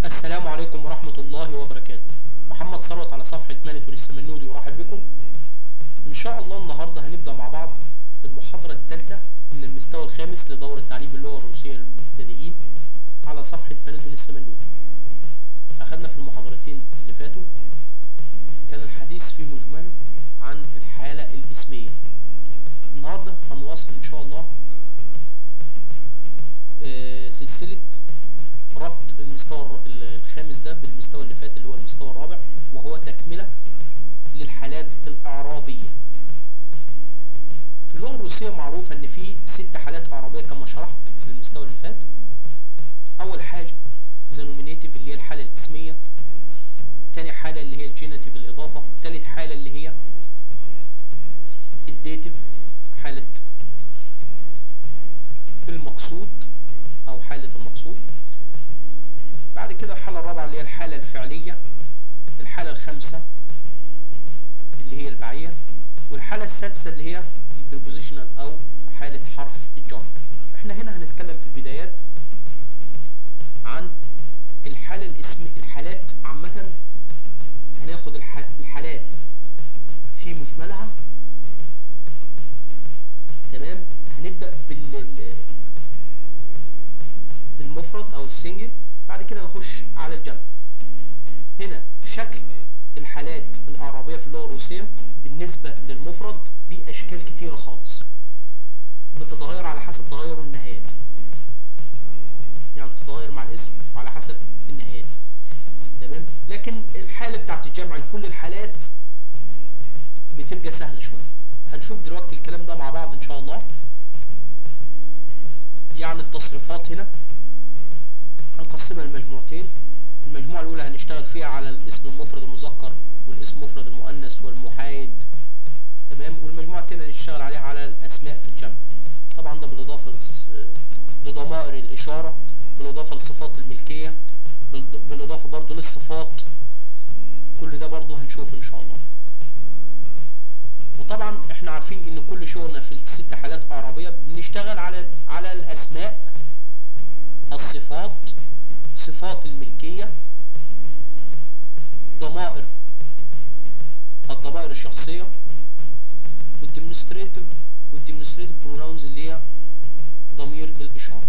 السلام عليكم ورحمة الله وبركاته محمد ثروت على صفحة مانت والسمنودي يرحب بكم إن شاء الله النهاردة هنبدأ مع بعض المحاضرة الثالثة من المستوى الخامس لدورة تعليم اللغة الروسية للمبتدئين على صفحة مانت والسمنودي أخذنا في المحاضرتين اللي فاتوا كان الحديث في مجمله عن الحالة الاسمية النهاردة هنواصل إن شاء الله آه، سلسلة ربط المستوى الر- الخامس ده بالمستوى اللي فات اللي هو المستوى الرابع وهو تكملة للحالات الإعرابية في اللغة الروسية معروف إن في ست حالات إعرابية كما شرحت في المستوى اللي فات أول حاجة ذا نومينيتيف اللي هي الحالة الاسمية تاني حالة اللي هي الجيناتيف الإضافة تالت حالة اللي هي الديتيف حالة المقصود أو حالة المقصود بعد كده الحالة الرابعة اللي هي الحالة الفعلية الحالة الخامسة اللي هي البعية والحالة السادسة اللي هي البريبوزيشنال أو حالة حرف الجر احنا هنا هنتكلم في البدايات عن الحالة الاسم الحالات عامة هناخد الح... الحالات في مجملها تمام هنبدأ بال بالمفرد او السنجل بعد كده نخش على الجمع هنا شكل الحالات الإعرابية في اللغة الروسية بالنسبة للمفرد دي أشكال كتيرة خالص بتتغير على حسب تغير النهايات يعني بتتغير مع الاسم وعلى حسب النهايات تمام لكن الحالة بتاعت الجمع لكل الحالات بتبقى سهلة شوية هنشوف دلوقتي الكلام ده مع بعض إن شاء الله يعني التصريفات هنا هنقسمها لمجموعتين المجموعة الأولى هنشتغل فيها على الاسم المفرد المذكر والاسم المفرد المؤنث والمحايد تمام والمجموعة التانية هنشتغل عليها على الأسماء في الجمع طبعا ده بالإضافة لص- لضمائر الإشارة بالإضافة لصفات الملكية بالض- بالإضافة برضو للصفات كل ده برضو هنشوفه إن شاء الله وطبعا احنا عارفين ان كل شغلنا في الست حالات اعرابيه بنشتغل على على الاسماء الصفات صفات الملكيه ضمائر الضمائر الشخصيه والديمونستريتيف والديمونستريتيف بروناونز اللي هي ضمير الاشاره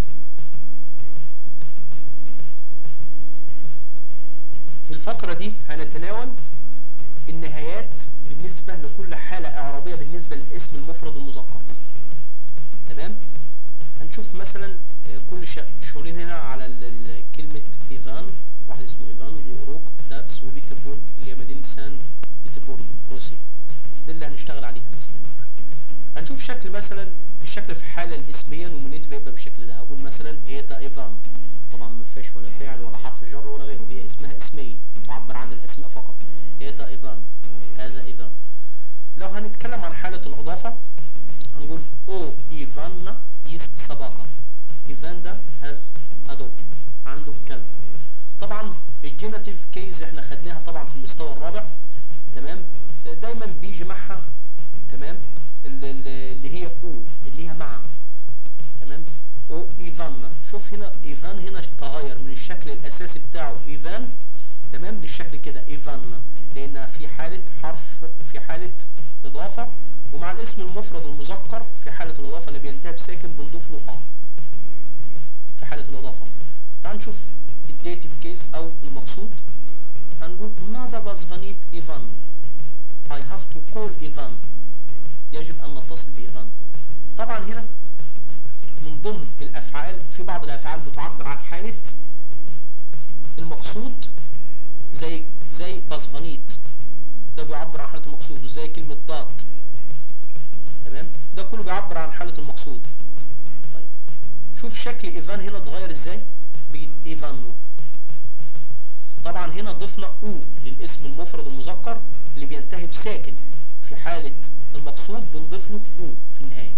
في الفقره دي هنتناول النهايات بالنسبة لكل حالة إعرابية بالنسبة للاسم المفرد المذكر تمام هنشوف مثلا آه، كل شا- شغلين هنا على ال- ال- كلمة إيفان واحد اسمه إيفان وأوروك دارس وبيتربورغ اللي هي مدينة سان بيتربورغ البروسي ده اللي هنشتغل عليها مثلا هنشوف شكل مثلا الشكل في الحالة الاسمية نومينيتيف يبقى بالشكل ده هقول مثلا إيتا إيفان طبعا ما فيهاش ولا فعل ولا حرف جر ولا غيره هي اسمها اسمية تعبر عن الأسماء فقط إيتا إيفان هذا إيفان لو هنتكلم عن حالة الإضافة هنقول أو إيفانا يست سباقة إيفان ده هاز أدوب عنده كلب طبعا الجيناتيف كيز احنا خدناها طبعا في المستوى الرابع تمام دايما بيجي معها تمام اللي, اللي هي او اللي هي مع تمام او ايفانا شوف هنا ايفان هنا تغير من الشكل الاساسي بتاعه ايفان تمام للشكل كده ايفانا لان في حالة حرف في حالة اضافة ومع الاسم المفرد المذكر في حالة الاضافة اللي بينتهي بساكن بنضيف له اه في حالة الاضافة تعال نشوف الديتيف كيس او المقصود هنقول ماذا بازفانيت ايفان I have to call ايفان يجب ان نتصل بايفان طبعا هنا من ضمن الافعال في بعض الافعال بتعبر عن حالة المقصود زي زي بازفانيت ده بيعبر عن حالة المقصود وزي كلمة ضاد تمام ده كله بيعبر عن حالة المقصود طيب شوف شكل ايفان هنا اتغير ازاي بقت ايفانو طبعا هنا ضفنا او للاسم المفرد المذكر اللي بينتهي بساكن في حالة المقصود بنضيف له او في النهاية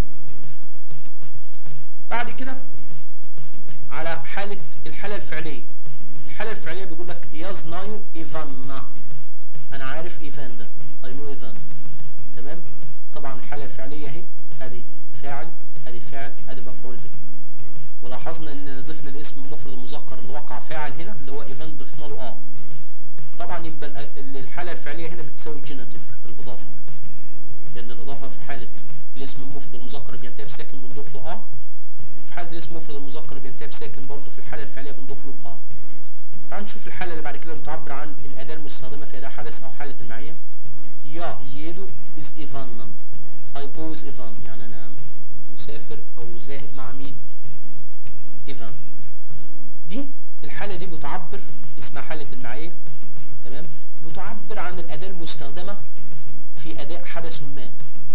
بعد كده على حالة الحالة الفعلية الحالة الفعلية بيقول لك يزنايو ايفانا انا عارف ايفان ده I know ايفان تمام طبعا الحالة الفعلية اهي ادي فاعل ادي فعل ادي مفعول به ولاحظنا ان ضفنا الاسم المفرد المذكر اللي وقع فاعل هنا اللي هو ايفان ضفناه الحالة الفعلية هنا بتساوي الجيناتيف الإضافة لأن الإضافة في حالة الاسم المفرد المذكر بينتهي بساكن بنضيف له اه في حالة الاسم المفرد المذكر بينتهي بساكن برضه في الحالة الفعلية بنضيف له اه تعال نشوف الحالة اللي بعد كده بتعبر عن الأداة المستخدمة في أداة حدث أو حالة المعية يا يدو is إيفانا I go with إيفان يعني أنا مسافر أو ذاهب مع مين؟ إيفان دي الحالة دي بتعبر اسمها حالة المعية تمام بتعبر عن الأداة المستخدمة في أداء حدث ما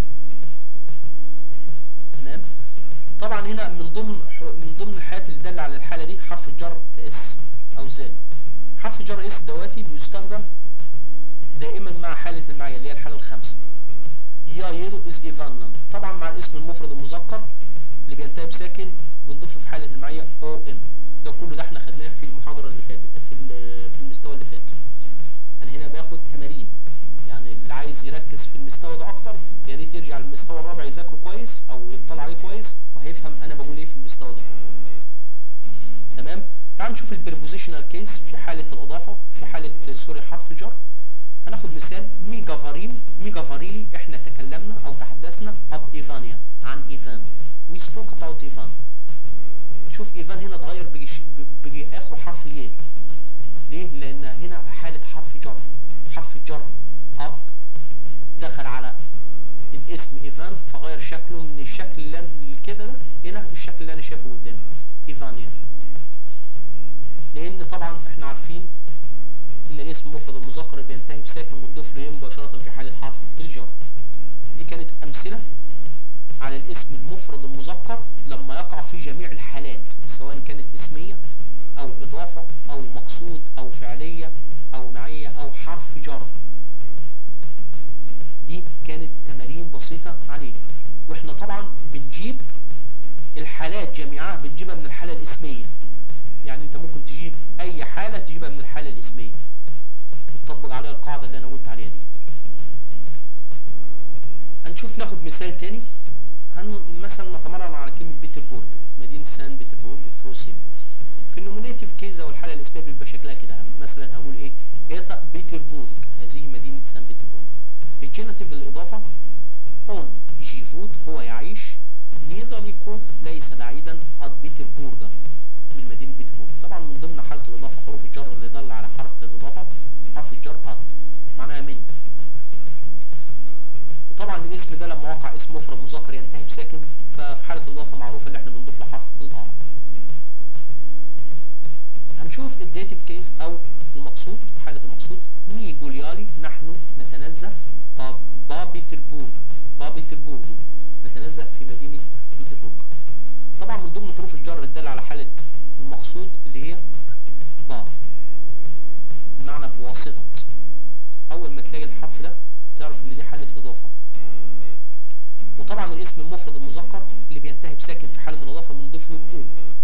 تمام طبعا هنا من ضمن من ضمن الحالات اللي دل على الحالة دي حرف الجر اس أو زائد حرف الجر اس دواتي بيستخدم دائما مع حالة المعية اللي هي الحالة الخامسة يا يدو از ايفانا طبعا مع الاسم المفرد المذكر اللي بينتهي بساكن بنضيف له في حالة المعية او ام ده كله ده احنا خدناه في المحاضرة اللي فاتت في في المستوى اللي فات انا هنا باخد تمارين يعني اللي عايز يركز في المستوى ده اكتر يا ريت يرجع للمستوى الرابع يذاكره كويس او يطلع عليه كويس وهيفهم انا بقول ايه في المستوى ده تمام تعال نشوف البريبوزيشنال كيس في حالة الاضافة في حالة سوري حرف الجر هناخد مثال ميجا فاريل ميجا فاريلي احنا تكلمنا او تحدثنا اب ايفانيا عن ايفان وي سبوك اباوت ايفان شوف ايفان هنا اتغير بيجي, بيجي اخره حرف الياء ليه لان هنا حالة حرف جر حرف الجر اب دخل على الاسم ايفان فغير شكله من الشكل اللي كده ده الى الشكل اللي انا شايفه قدامي ايفانيا لان طبعا احنا عارفين ان الاسم المفرد المذكر بينتهي بساكن مضيف له مباشرة في حالة حرف الجر دي كانت امثلة على الاسم المفرد المذكر لما يقع في جميع الحالات سواء كانت اسمية او اضافة او مقصود او فعلية او معية او حرف جر دي كانت تمارين بسيطة عليه واحنا طبعا بنجيب الحالات جميعها بنجيبها من الحالة الاسمية يعني انت ممكن تجيب اي حالة تجيبها من الحالة الاسمية وتطبق عليها القاعدة اللي انا قلت عليها دي هنشوف ناخد مثال تاني هن مثلا نتمرن على كلمة بيتربورج مدينة سان بيتربورج في روسيا في النومينيتيف كيز او الحالة الاسمية بيبقى شكلها كده مثلا هقول ايه ايتا بيتربورج هذه مدينة سان بيتربورج الجينيتيف الاضافة اون جيفوت هو يعيش نيدرليكو ليس بعيدا اد بيتربورج من مدينة بيتربورج طبعا من ضمن حالة الاضافة حروف الجر اللي دل على حركة الاضافة حرف الجر اد معناها من وطبعا الاسم ده لما وقع اسم مفرد مذكر ينتهي بساكن ففي حالة الاضافة معروفة اللي احنا بنضيف له حرف الار هنشوف الديتيف كيس او المقصود حالة المقصود مي جوليالي نحن نتنزه بابيتربورج بابيتربورج نتنزه في مدينة بيتربورج طبعا من ضمن حروف الجر الدالة على حالة المقصود اللي هي با بمعنى بواسطة أول ما تلاقي الحرف ده تعرف إن دي حالة إضافة وطبعا الاسم المفرد المذكر اللي بينتهي بساكن في حالة الإضافة بنضيف له أو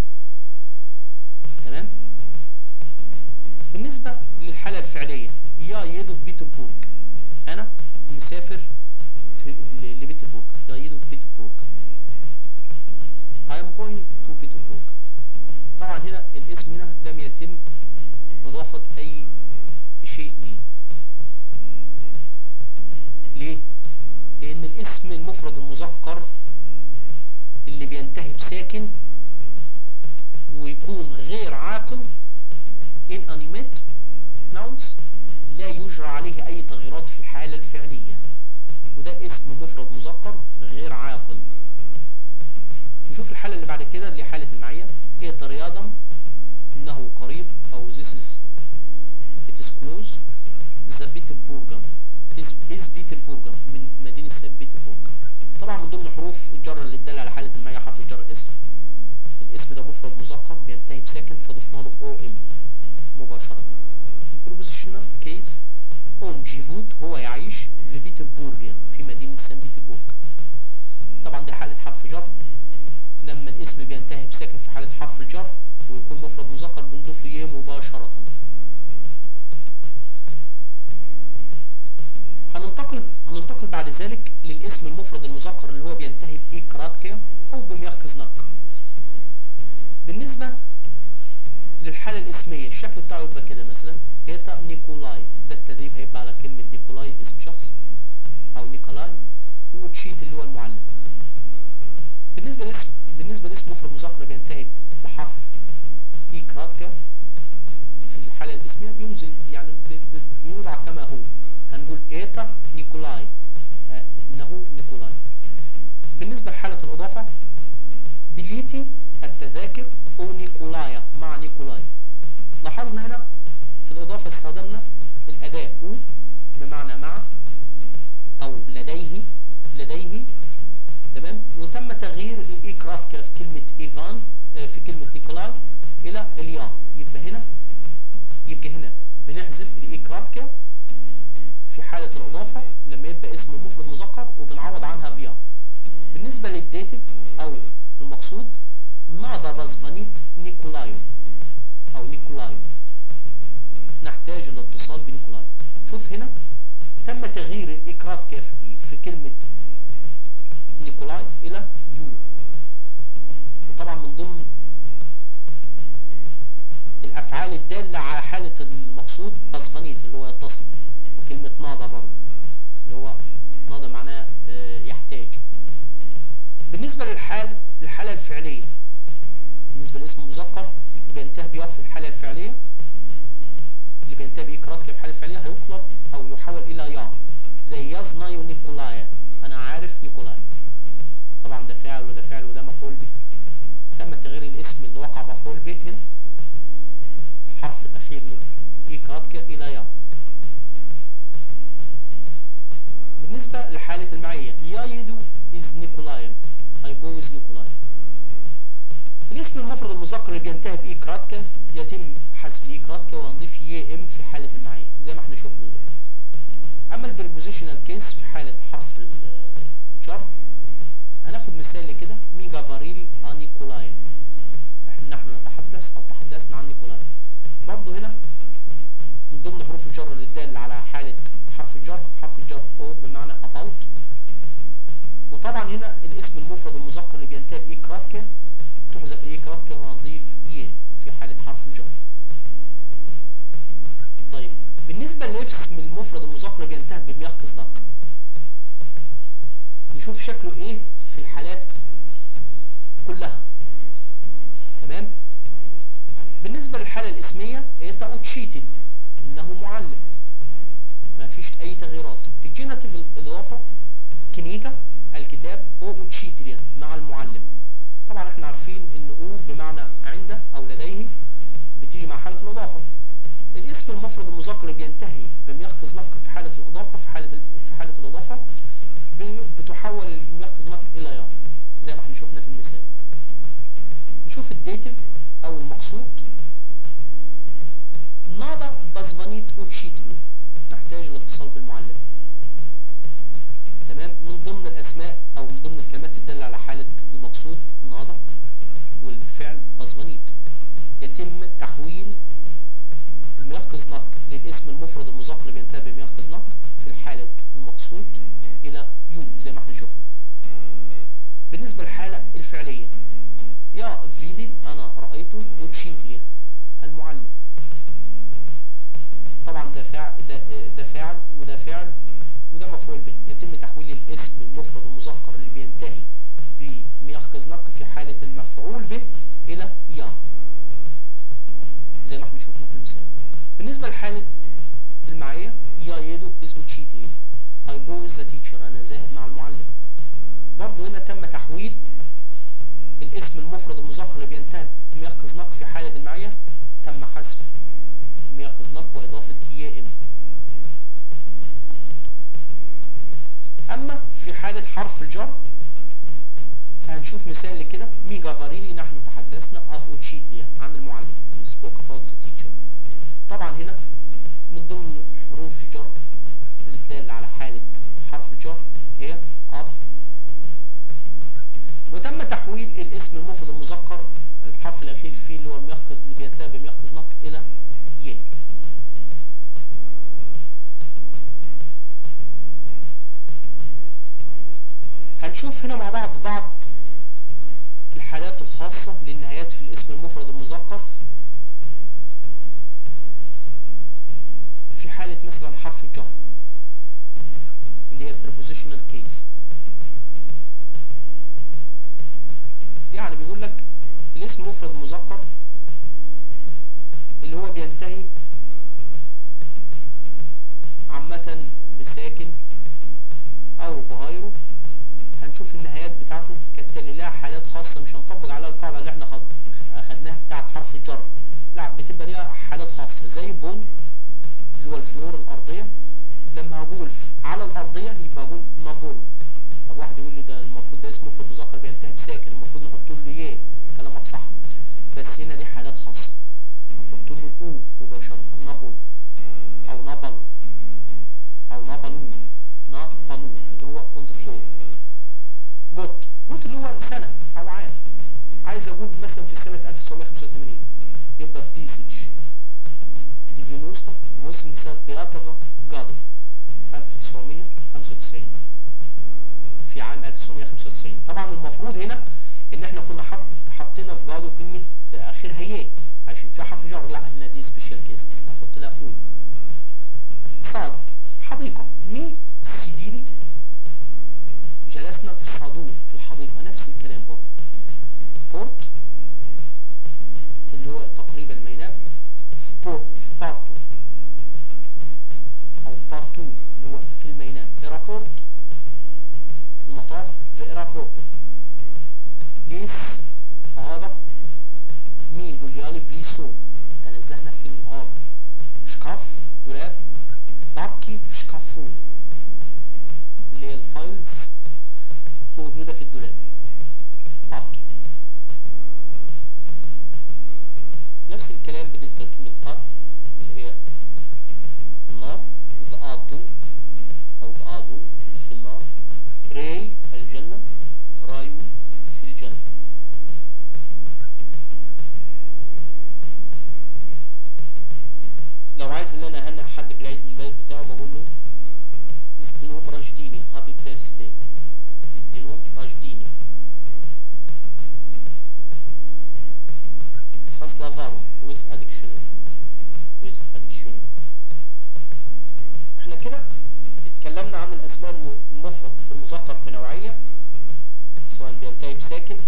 تمام بالنسبة للحالة الفعلية يا يدو في بيتربورج أنا مسافر في لبيتربورج يا يدو في بيتربورج I am going to بيتربورج طبعا هنا الاسم هنا لم يتم إضافة أي شيء ليه ليه؟ لأن الاسم المفرد المذكر اللي بينتهي بساكن ويكون غير عاقل inanimate nouns لا يجرى عليه أي تغييرات في الحالة الفعلية وده اسم مفرد مذكر غير عاقل نشوف الحالة اللي بعد كده اللي حالة المعية ايه رياضا انه قريب او this is it is close the بيتربورجم is, is بيتربورجم من مدينة سان بيتربورج طبعا من ضمن حروف الجر اللي اتدل على حالة المعية حرف الجر اسم الاسم ده مفرد مذكر بينتهي بساكن فضفنا له او ام مباشرة البروبوزيشنال كيس اون جيفوت هو يعيش في بيتربورج في مدينة سان بيتربورج طبعا دي حالة حرف جر لما الاسم بينتهي بساكن في حالة حرف الجر ويكون مفرد مذكر بنضيف له ايه مباشرة هننتقل هننتقل بعد ذلك للاسم المفرد المذكر اللي هو بينتهي بإيكراتكيا أو بميخزنك بالنسبة للحالة الاسمية الشكل بتاعه يبقى كده مثلا إيتا نيكولاي ده التدريب هيبقى على كلمة تشيت اللي هو المعلم بالنسبه لاسم بالنسبه لاسم مفرد مذكر بينتهي بحرف اي كراتكا في الحاله الاسميه بينزل يعني بيوضع كما هو هنقول ايتا نيكولاي آه انه نيكولاي بالنسبه لحاله الاضافه بليتي التذاكر او نيكولايا مع نيكولاي لاحظنا هنا في الاضافه استخدمنا الاداة او بمعنى مع او لديه لديه تمام وتم تغيير الايكرات في كلمة ايفان في كلمة نيكولاي الى اليا يبقى هنا يبقى هنا بنحذف الايكرات في حالة الاضافة لما يبقى اسم مفرد مذكر وبنعوض عنها بيا بالنسبة للديتيف او المقصود نادا بازفانيت نيكولايو او نيكولايو نحتاج الاتصال بنيكولاي شوف هنا تم تغيير الإكرات كاف في كلمة نيكولاي إلى يو وطبعا من ضمن الأفعال الدالة على حالة المقصود باسفانيت اللي هو يتصل وكلمة ناضة برضه اللي هو ناضة معناها يحتاج بالنسبة للحالة الحالة الفعلية بالنسبة لاسم المذكر بينتهي بيقف في الحالة الفعلية اللي بينتهي بإكرات في الحالة الفعلية هيقلب أو يحول إلى يا زي يزناي ونيكولايا أنا عارف نيكولاي طبعا ده فاعل وده فاعل وده مفعول به تم تغيير الاسم اللي وقع مفعول به هنا الحرف الأخير من الإيكرات إلى يا بالنسبة لحالة المعية يا يدو إز نيكولاي I go with نيكولاي الاسم المفرد المذكر اللي بينتهي بإي كراتكا يتم حذف الإي كراتكا ونضيف ي ام في حالة المعية زي ما احنا شفنا دلوقتي أما البريبوزيشنال كيس في حالة حرف الجر هناخد مثال لكده ميجا فاريلي أنيكولاي نحن نتحدث أو تحدثنا عن نيكولاي برضه هنا من ضمن حروف الجر اللي الدالة على حالة حرف الجر حرف الجر او بمعنى about وطبعا هنا الاسم المفرد المذكر اللي بينتهي بإي كراتكا تحذف الاي كراتكا وهنضيف ي في حالة حرف الجر طيب بالنسبة لاسم المفرد المذكر بينتهي بميقظ لك نشوف شكله ايه في الحالات كلها تمام بالنسبة للحالة الاسمية ايتا اوتشيتل انه معلم ما فيش اي تغييرات الجيناتيف الاضافة كنيكا الكتاب او اوتشيتل مع المعلم طبعا احنا عارفين ان او بمعنى عند او لديه بتيجي مع حالة الاضافة الاسم المفرد المذكر بينتهي بميقظ نق في حالة الاضافة في حالة في حالة الاضافة بتحول الميقظ نق الى يا زي ما احنا شفنا في المثال نشوف الديتيف او المقصود نادا بازفانيت اوتشيتلو نحتاج الاتصال بالمعلم تمام من ضمن الاسماء او من ضمن الكلمات الدالة على حالة المقصود نادا والفعل بازفانيت يتم تحويل الميقظ نق للاسم المفرد المذكر بينتهي بميقظ نق في حالة المقصود الى يو زي ما احنا شفنا بالنسبة للحالة الفعلية يا فيديل انا رأيته وتشيتيا المعلم طبعا ده فاعل ده, ده فاعل وده فعل وده مفعول به يتم تحويل الاسم المفرد المذكر اللي بينتهي بميقظ نق في حالة المفعول به الى يا زي ما احنا شفنا في المثال بالنسبة لحالة المعية يا يدو is cheating I go with the teacher انا ذاهب مع المعلم برضه هنا تم تحويل الاسم المفرد المذكر اللي بينتهي بميقظ نق في حالة المعية تم حذف ميقظ نق واضافة يا ام اما في حالة حرف الجر فهنشوف مثال لكده ميجا فاريلي نحن تحدثنا اب اوتشيتليا عن المعلم we spoke about the teacher طبعا هنا من ضمن حروف الجر الدالة على حالة حرف الجر هي اب وتم تحويل الاسم المفرد المذكر الحرف الاخير فيه اللي هو الميقظ اللي بينتهي بميقظ نق الى ي هنشوف هنا مع بعض بعض الحالات الخاصة للنهايات في الاسم المفرد المذكر في حالة مثلا حرف الجر اللي هي prepositional case يعني بيقول لك الاسم مفرد مذكر اللي هو بينتهي عامة بساكن أو بغيره هنشوف النهايات بتاعته كالتالي لها حالات خاصة مش هنطبق عليها القاعدة اللي احنا خد... أخدناها بتاعت حرف الجر لا بتبقى ليها حالات خاصة زي بون اللي هو الفلور الأرضية لما هقول على الأرضية يبقى هقول نابولو طب واحد يقول لي ده المفروض ده اسمه مفرد مذكر بينتهي بساكن المفروض نحط له يه كلامك صح بس هنا دي حالات خاصة هنحط له او مباشرة نابولو أو نابلو أو نابلو نابلو اللي هو اون ذا فلور جوت جوت اللي هو سنة أو عام عايز أقول مثلا في سنة 1985 يبقى في تيسيتش ديفينوستا فوسنسات بياتافا جادو 1995 في عام 1995 طبعا المفروض هنا ان احنا كنا حط حطينا في جادو كلمة اخرها يه عشان فيها حرف جر لا هنا دي سبيشال كيسز هنحط لها او صاد حديقة مي سيديلي جلسنا في صادو في الحديقة نفس الكلام برضه بورت اللي هو تقريبا الميناء في بورت في بارتو او بارتو اللي هو في الميناء ايرابورت المطار في ايرابورتو ليس غابة مين جوليالي فليسو تنزهنا في الغابة شكاف دولاب بابكي في شكافو اللي هي الفايلز موجودة في الدولاب بابكي نفس الكلام بالنسبة لكلمة قط اللي هي النار ذقاطو أو ذقاطو في النار ري الجنة فرايو في الجنة لو عايز ان انا اهنئ حد بالعيد الميلاد بتاعه بقول له ازدنوم راجديني هابي بيرثداي ازدنوم راجديني ساسلافارو with addiction with addiction احنا كده اتكلمنا عن الاسماء الم- المفرد المذكر بنوعية سواء بينتهي بساكن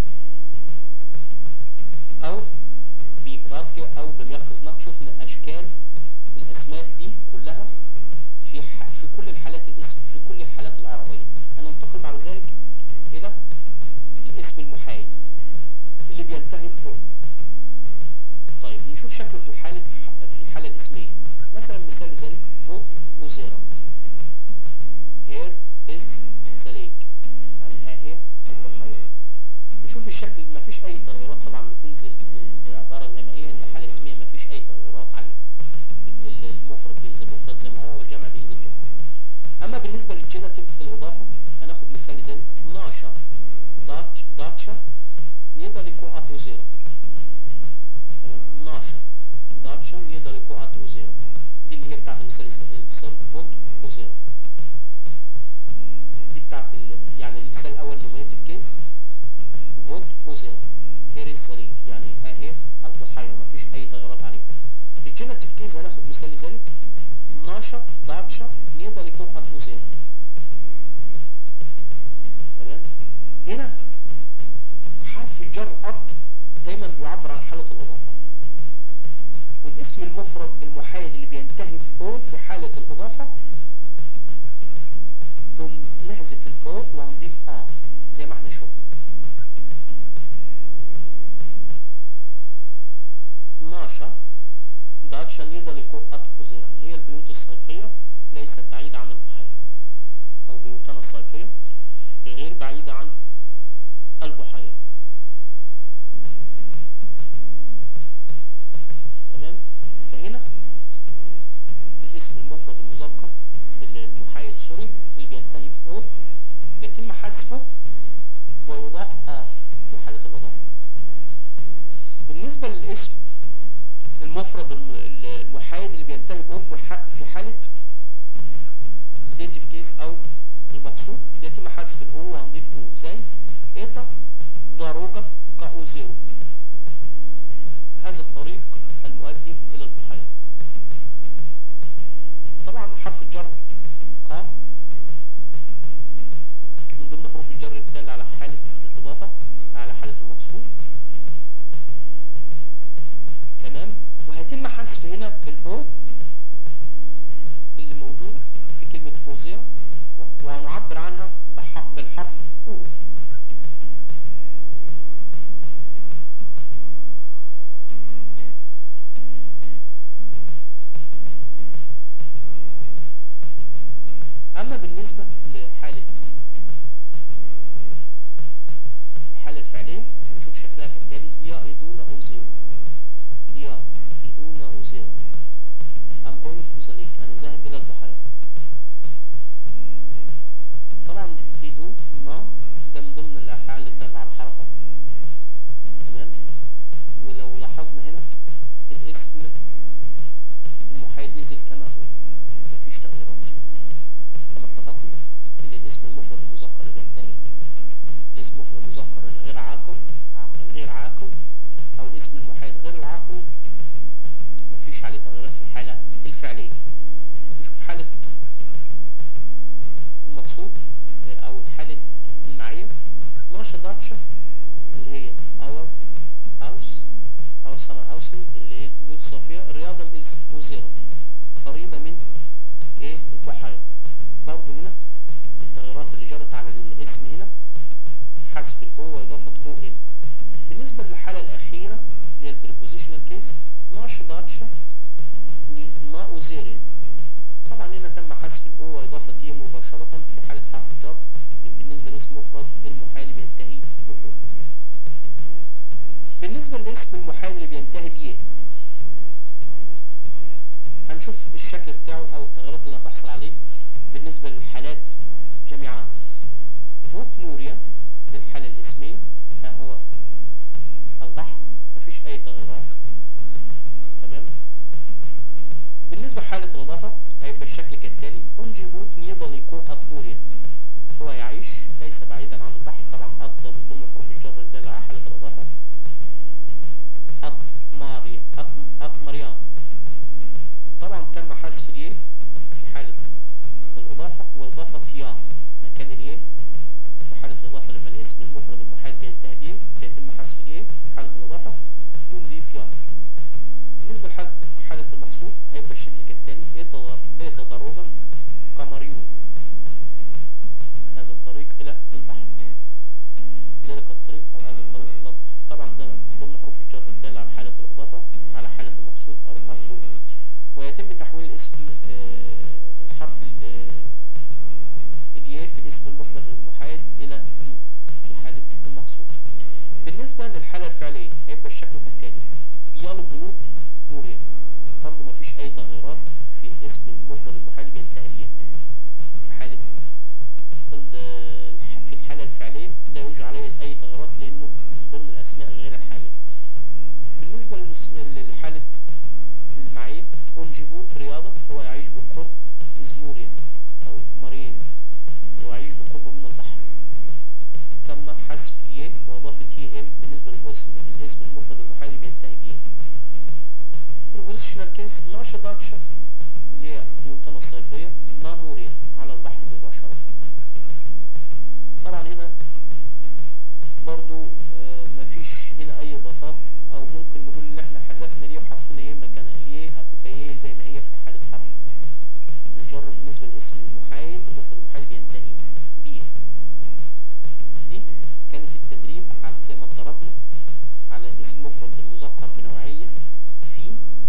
او بكراتكي او بميقظ شفنا اشكال الاسماء دي كلها في ح... في كل الحالات الاسم في كل الحالات العربية هننتقل بعد ذلك الى الاسم المحايد اللي بينتهي بأو طيب نشوف شكله في الحالة في الحالة الاسمية مثلا مثال لذلك فوت وزيرا here is سليك يعني ها هي البحيرة نشوف الشكل ما فيش اي تغيرات طبعا بتنزل العبارة زي ما هي ان حالة اسمية ما فيش اي تغيرات عليها ال- المفرد بينزل مفرد زي ما هو والجمع بينزل جمع اما بالنسبة للجيناتيف الاضافة هناخد مثال لذلك ناشا داتش داتشا نيداليكو اتو زيرو تمام ناشا داتشا نيداليكو اتو زيرو دي اللي هي بتاعت المثال الس- السر فوت وزيرو دي بتاعت ال... يعني المثال الاول نومينيتيف كيس فوت وزيرو هير السريك يعني ها هي البحيرة مفيش اي تغيرات عليها في الجيناتيف كيس هناخد مثال لذلك ناشا داتشا نيداليكو اتو زيرو تمام هنا حرف الجر قط دايما بيعبر عن حالة الإضافة والاسم المفرد المحايد اللي بينتهي بأو في حالة الإضافة بنحذف الأو وهنضيف آ زي ما احنا شفنا ناشا داتشا نيداليكو أتكوزيرا اللي هي البيوت الصيفية ليست بعيدة عن البحيرة أو بيوتنا الصيفية غير بعيدة عن البحيرة تمام فهنا الاسم المفرد المذكر اللي- المحايد سوري اللي بينتهي بأو يتم حذفه ويضاف آ في حالة الإضافة بالنسبة للاسم المفرد الم- المحايد اللي بينتهي بأو في ح- في حالة ديتيف كيس أو المقصود يتم حذف الأو وهنضيف أو زي إيتا داروجا كأو زيرو هذا الطريق المؤدي إلى البحيرة طبعا حرف الجر قا من ضمن حروف الجر الدالة على حالة الإضافة على حالة المقصود حذف هنا الاو اللي موجودة في كلمة اوزيرا وهنعبر عنها بح- بالحرف او اما بالنسبة لحالة الحالة الفعلية هنشوف شكلها كالتالي يا ايدونا اوزيرا يا ايدونا اوزيرا I'm going to the lake انا ذاهب الى البحيرة طبعا ايدو ما ده من ضمن الافعال اللي تدل على الحركة تمام ولو لاحظنا هنا الاسم المحايد نزل كما هو مفيش تغييرات كما اتفقنا ان الاسم المفرد المذكر اللي بينتهي الاسم المفرد المذكر الغير عاقل غير عاقل او الاسم المحايد غير العاقل مفيش عليه تغييرات في الحالة الفعلية نشوف حالة المقصود آه، او الحالة المعية ناشا داتشا اللي هي our house our summer housing اللي هي بيوت صافية الرياضة is وزيرو قريبة من ايه البحيرة برضو هنا التغيرات اللي جرت على الاسم هنا حذف الاو واضافة او ام بالنسبة للحالة الأخيرة اللي هي البريبوزيشنال كيس ناش داتشا نا اوزيرين طبعا هنا تم حذف الاو واضافة اي مباشرة في حالة حرف الجر بالنسبة لاسم مفرد المحال بينتهي بأو بالنسبة للاسم المحال اللي بينتهي بيه هنشوف الشكل بتاعه او التغيرات اللي هتحصل عليه بالنسبة للحالات جميعها فوت موريا دي الحالة الاسمية ها هو البحر مفيش اي تغيرات تمام بالنسبة لحالة الإضافة هيبقى الشكل كالتالي أنجي فوت نيضليكو أطموريا هو يعيش ليس بعيدا عن البحر طبعا أط من ضمن حروف الجر الدالة على حالة الإضافة أطماريا أطم- أطمريان طبعا تم حذف الياء في حالة الإضافة وإضافة يا مكان الياء في حالة الإضافة لما الاسم المفرد المحاد بينتهي بيه بيتم حذف الياء في حالة الإضافة ونضيف يا بالنسبة لحالة حالة المقصود هيبقى الشكل كالتالي إيه تضر- إيه تدرجا كمريون هذا الطريق إلى البحر ذلك الطريق أو هذا الطريق إلى البحر طبعا ده من ضمن حروف الجر الدالة على حالة الإضافة على حالة المقصود أو أقصد ويتم تحويل الاسم آه، الحرف ال- الياء في الاسم المفرد المحايد إلى يو في حالة المقصود بالنسبة للحالة الفعلية هيبقى الشكل كالتالي يالو بلو موريا برضه مفيش أي تغييرات في الاسم المفرد المحايد بينتهي بيه في حالة ال- الح- في الحالة الفعلية لا يوجد عليه أي تغييرات لأنه من ضمن الأسماء غير الحية بالنسبة للنس- للحالة المعية أونجيفوت رياضة هو يعيش بالقرب إزموريا أو مارين ويعيش بقرب من البحر تم حذف الياء وإضافة ياء ام بالنسبة للاسم الاسم المفرد المحايد بينتهي بيه prepositional case ناشا داتشا اللي هي بيوتنا الصيفية ناموريا على البحر مباشرة طبعا هنا برضو آه، مفيش هنا اي اضافات او ممكن نقول ان احنا حذفنا ليه وحطينا ايه مكانها ليه هتبقى ايه زي ما هي في حالة حرف الجر بالنسبة للاسم المحايد المفرد المحايد بينتهي بيه دي كانت التدريب على زي ما اتدربنا على اسم مفرد المذكر بنوعية في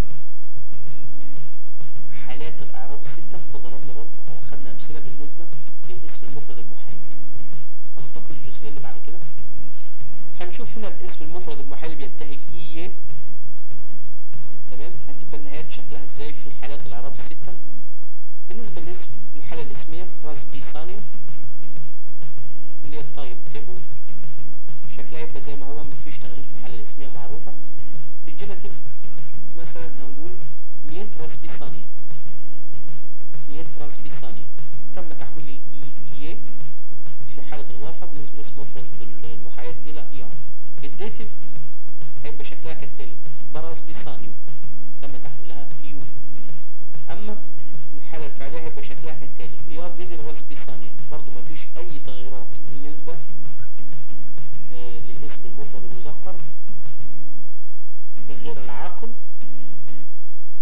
حالات الأعراب الستة تدربنا برضه أو أخدنا أمثلة بالنسبة للاسم المفرد المحايد هننتقل للجزئية اللي بعد كده هنشوف هنا الاسم المفرد المحايد بينتهي بإيه تمام هتبقى النهايات شكلها ازاي في حالات الأعراب الستة بالنسبة للاسم الحالة الاسمية راسبيسانيا اللي هي الطيب تيبل شكلها يبقى زي ما هو مفيش تغيير في الحالة الاسمية معروفة الجيناتيف مثلا هنقول نيت راسبيسانيا نيت راسبيسانيا تم تحويل ال ي في حالة الإضافة بالنسبة لاسم مفرد المحايد إلى يا الديتيف هيبقى شكلها كالتالي براسبيسانيو تم تحويلها ليو أما الحالة الفعلية هيبقى شكلها كالتالي يا فيدي راسبيسانيا برضو مفيش أي تغييرات بالنسبة آه، للاسم المفرد المذكر غير العاقل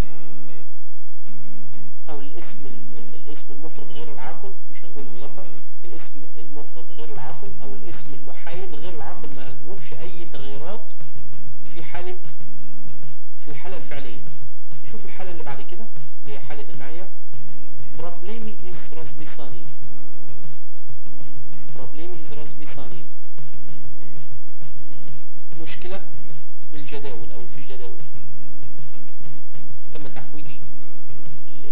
الاسم المفرد غير العاقل مش هنقول مذكر الاسم المفرد غير العاقل او الاسم المحايد غير العاقل ما لهمش اي تغييرات في حالة في الحالة الفعلية نشوف الحالة اللي بعد كده اللي هي حالة المعية Problemi is razpisani Problemi is razpisani مشكلة بالجداول أو في الجداول تم تحويل ال-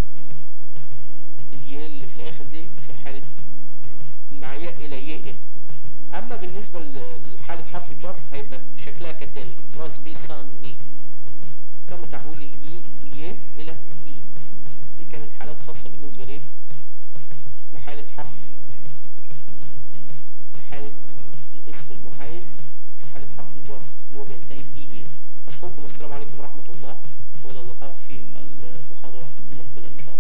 الياء اللي في الآخر دي في حالة المعية إلى ياء أما بالنسبة ل- لحالة حرف الجر هيبقى شكلها كالتالي فراس بيساني تم تحويل الإي الياء إلى إي دي كانت حالات خاصة بالنسبة ليه لحالة حرف لحالة الاسم المحايد في حالة حرف الجر اللي هو بينتهي بإي أشكركم والسلام عليكم ورحمة الله وإلى اللقاء في المحاضرة المقبلة إن شاء الله